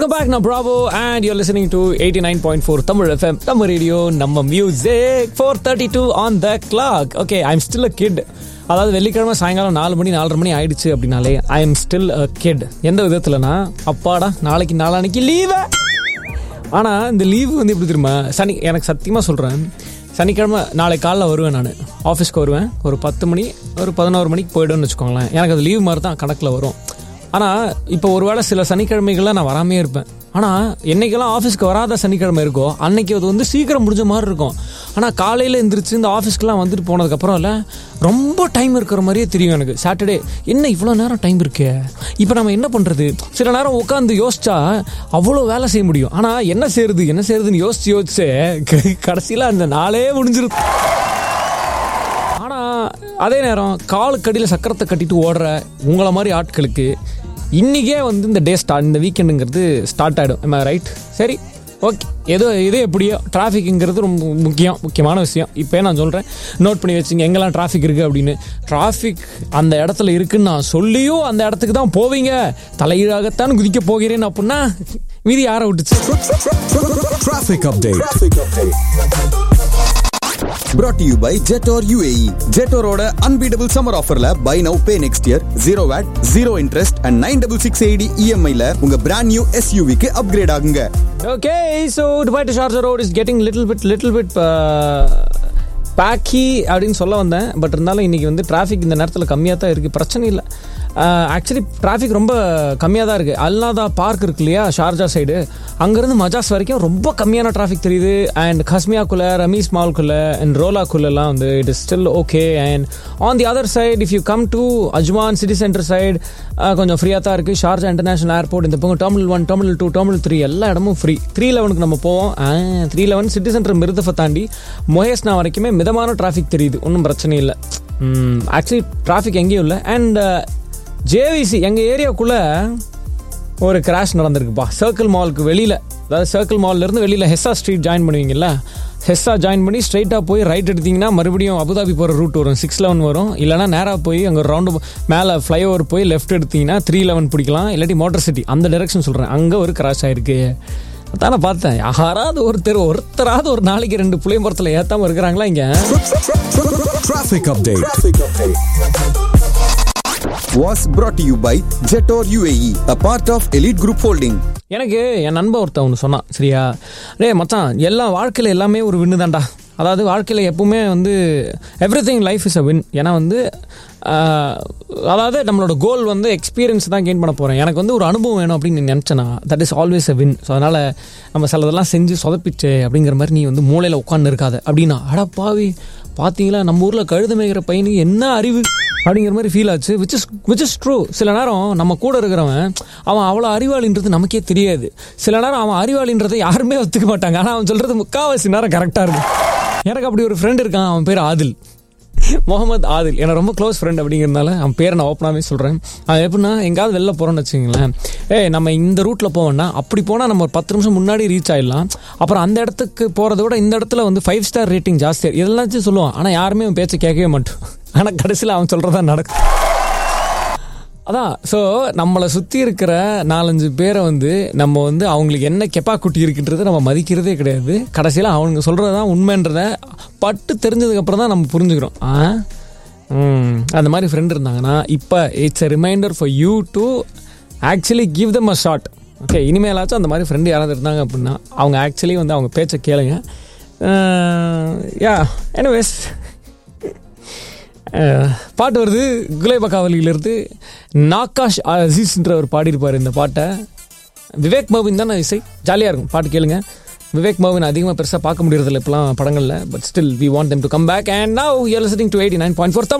Welcome back now, Bravo, and you're listening to 89.4 Tamil FM, Tamil Radio, நம்ம music, 432 on the clock. Okay, I'm still a kid. அதாவது வெள்ளிக்கிழமை சாயங்காலம் நாலு மணி நாலரை மணி ஆயிடுச்சு அப்படின்னாலே I am still a kid எந்த விதத்துலனா அப்பாடா நாளைக்கு நாளானைக்கு லீவு ஆனால் இந்த லீவு வந்து எப்படி தெரியுமா சனி எனக்கு சத்தியமாக சொல்கிறேன் சனிக்கிழமை நாளை காலைல வருவேன் நான் ஆஃபீஸ்க்கு வருவேன் ஒரு பத்து மணி ஒரு பதினோரு மணிக்கு போய்டுவேன்னு வச்சுக்கோங்களேன் எனக்கு அது லீவ் மாதிரி தான் கணக்கில் வரும் ஆனால் இப்போ ஒருவேளை சில சனிக்கிழமைகள்லாம் நான் வராமே இருப்பேன் ஆனால் என்னைக்கெல்லாம் ஆஃபீஸ்க்கு வராத சனிக்கிழமை இருக்கோ அன்னைக்கு அது வந்து சீக்கிரம் முடிஞ்ச மாதிரி இருக்கும் ஆனால் காலையில் எந்திரிச்சு இந்த ஆஃபீஸ்க்குலாம் வந்துட்டு போனதுக்கப்புறம் இல்லை ரொம்ப டைம் இருக்கிற மாதிரியே தெரியும் எனக்கு சாட்டர்டே என்ன இவ்வளோ நேரம் டைம் இருக்கே இப்போ நம்ம என்ன பண்ணுறது சில நேரம் உட்காந்து யோசிச்சா அவ்வளோ வேலை செய்ய முடியும் ஆனால் என்ன செய்யறது என்ன செய்யறதுன்னு யோசிச்சு யோசிச்சு கடைசியில் அந்த நாளே முடிஞ்சிருது ஆனால் அதே நேரம் காலுக்கடியில் சக்கரத்தை கட்டிட்டு ஓடுற உங்களை மாதிரி ஆட்களுக்கு இன்றைக்கே வந்து இந்த டே ஸ்டார்ட் இந்த வீக்கெண்டுங்கிறது ஸ்டார்ட் ஆகிடும் ரைட் சரி ஓகே ஏதோ இது எப்படியோ டிராஃபிக்குங்கிறது ரொம்ப முக்கியம் முக்கியமான விஷயம் இப்போ நான் சொல்கிறேன் நோட் பண்ணி வச்சுங்க எங்கெல்லாம் டிராஃபிக் இருக்குது அப்படின்னு டிராஃபிக் அந்த இடத்துல இருக்குன்னு நான் சொல்லியும் அந்த இடத்துக்கு தான் போவீங்க தலையீழாகத்தான் குதிக்க போகிறேன் அப்படின்னா மீதி யாரை விட்டுச்சு Traffic update. Brought to you by Jetor UAE. Jetoroட unbeatable summer offerல buy now pay next year 0 VAT, 0 interest and 96680 EMI ல உங்க brand new SUV க்கு upgrade ஆகுங்க. Okay, so Dubai to Sharjah Road is getting little bit, little bit பேக்கி அப்படின்னு சொல்ல வந்தேன் but இருந்தாலும் இன்னைக்கு வந்து டிராஃபிக் இந்த நேரத்தில் கம்மியாக தான் இருக்குது பிரச்சனை இல்லை ஆக்சுவலி டிராஃபிக் ரொம்ப கம்மியாக தான் இருக்குது அல்நாதா பார்க் இருக்கு இல்லையா ஷார்ஜா சைடு அங்கேருந்து மஜாஸ் வரைக்கும் ரொம்ப கம்மியான டிராஃபிக் தெரியுது அண்ட் கஸ்மியாக்குள்ளே ரமீஸ் மால்குள்ளே அண்ட் ரோலாக்குள்ளெல்லாம் வந்து it is still okay and on the other side if you come to Ajman city center side கொஞ்சம் ஃப்ரீயாக தான் இருக்குது ஷார்ஜா இன்டர்நேஷனல் ஏர்போர்ட் இந்த பக்கம் terminal one terminal two terminal three எல்லா இடமும் ஃப்ரீ த்ரீ லெவனுக்கு நம்ம போவோம் த்ரீ லெவன் சிட்டி சென்டர் மிருதஃபை தாண்டி மொஹேஸ்னா வரைக்குமே மிதமான டிராஃபிக் தெரியுது ஒன்றும் பிரச்சனை இல்லை ஆக்சுவலி டிராஃபிக் எங்கேயும் இல்லை அண்ட் ஜேவிசி எங்கள் ஏரியாவுக்குள்ளே ஒரு கிராஷ் நடந்திருக்குப்பா சர்க்கிள் மாலுக்கு வெளியில் அதாவது சர்க்கிள் மால்லேருந்து வெளியில் ஹெஸ்ஸா ஸ்ட்ரீட் ஜாயின் பண்ணுவீங்கல்ல ஹெஸ்ஸா ஜாயின் பண்ணி ஸ்ட்ரைட்டாக போய் ரைட் எடுத்தீங்கன்னா மறுபடியும் அபுதாபி போகிற ரூட் வரும் சிக்ஸ் லெவன் வரும் இல்லைனா நேராக போய் அங்கே ரவுண்டு மேலே ஃப்ளைஓவர் போய் லெஃப்ட் எடுத்தீங்கன்னா த்ரீ லெவன் பிடிக்கலாம் இல்லாட்டி மோட்டர் சிட்டி அந்த டைரக்ஷன் சொல்கிறேன் அங்கே ஒரு கிராஷ் ஆயிருக்கு அதான் நான் பார்த்தேன் யாராவது ஒருத்தர் ஒருத்தராவது ஒரு நாளைக்கு ரெண்டு புளிய மரத்தில் ஏற்றாமல் இருக்கிறாங்களா இங்கே Traffic update. Was brought to you by Jetor UAE, a part of Elite Group Holding. எனக்கு என் நண்பன் ஒருத்தன் ஒன்று சொன்னான் சரியா டேய் மச்சான் எல்லா வாழ்க்கையில் எல்லாமே ஒரு வின்னு தான்டா அதாவது வாழ்க்கையில் எப்பவுமே வந்து everything life is a win ஏன்னா வந்து ஆஹ், அதாவது நம்மளோட கோல் வந்து எக்ஸ்பீரியன்ஸ் தான் கெயின் பண்ண போகிறேன் எனக்கு வந்து ஒரு அனுபவம் வேணும் அப்படின்னு நீ நினச்சேனா that is always a win so அதனால் நம்ம சிலதெல்லாம் செஞ்சு சொதப்பிச்சு அப்படிங்கிற மாதிரி நீ வந்து மூளையில் உட்காந்து இருக்காது அப்படின்னா அட பாவி பார்த்தீங்களா நம்ம ஊரில் கழுது மேய்கிற பையனுக்கு என்ன அறிவு அப்படிங்கிற மாதிரி ஃபீல் ஆச்சு which is which is true சில நேரம் நம்ம கூட இருக்கிறவன் அவன் அவ்வளோ அறிவாளின்றது நமக்கே தெரியாது சில நேரம் அவன் அறிவாளின்றதை யாருமே ஒத்துக்க மாட்டாங்க ஆனால் அவன் சொல்கிறது முக்கால்வாசி நேரம் கரெக்டாக இருக்கும் எனக்கு அப்படி ஒரு ஃப்ரெண்ட் இருக்கான் அவன் பேர் ஆதில் முகமது ஆதில் எனக்கு ரொம்ப க்ளோஸ் ஃப்ரெண்ட் அப்படிங்கிறதுனால அவன் பேரை நான் ஓப்பனாகவே சொல்கிறேன் அவன் எப்படின்னா எங்கேயாவது வெளில போகிறோன்னு வச்சுங்களேன் ஏய் நம்ம இந்த ரூட்டில் போவோம்னா அப்படி போனால் நம்ம ஒரு பத்து நிமிஷம் முன்னாடி ரீச் ஆகிடலாம் அப்புறம் அந்த இடத்துக்கு போகிறத விட இந்த இடத்துல வந்து ஃபைவ் ஸ்டார் ரேட்டிங் ஜாஸ்தியாக இதெல்லாம் சொல்லுவான் ஆனால் யாருமே அவன் பேச்சை கேட்கவே மாட்டோம் ஆனால் கடைசியில் அவன் சொல்கிறதா நடக்கும் அதான் ஸோ நம்மளை சுற்றி இருக்கிற நாலஞ்சு பேரை வந்து நம்ம வந்து அவங்களுக்கு என்ன கெப்பாக்குட்டி இருக்குன்றது நம்ம மதிக்கிறதே கிடையாது கடைசியில் அவனுங்க சொல்கிறது தான் உண்மைன்றத பட்டு தெரிஞ்சதுக்கப்புறம் தான் நம்ம புரிஞ்சுக்கிறோம் ஆ ம், அந்த மாதிரி ஃப்ரெண்ட் இருந்தாங்கன்னா இப்போ it's a reminder for you to actually give them a short okay இனிமேலாச்சும் அந்த மாதிரி ஃப்ரெண்டு யாராவது இருந்தாங்க அப்படின்னா அவங்க ஆக்சுவலி வந்து அவங்க பேச்சை கேளுங்க யா எனிவேஸ் அஹ், பாட்டு வருது குலேபகாவலியிலிருந்து நாகாஷ் அசீஸ்ன்ற ஒரு பாடியிருப்பார் இந்த பாட்டை விவேக் மோவின் தானே இசை ஜாலியாக இருக்கும் பாட்டு கேளுங்க விவேக் மோவின் அதிகமாக பெருசாக பார்க்க முடியறதில்ல இப்போலாம் படங்களில் but still we want them to come back and now you listening to eighty nine point four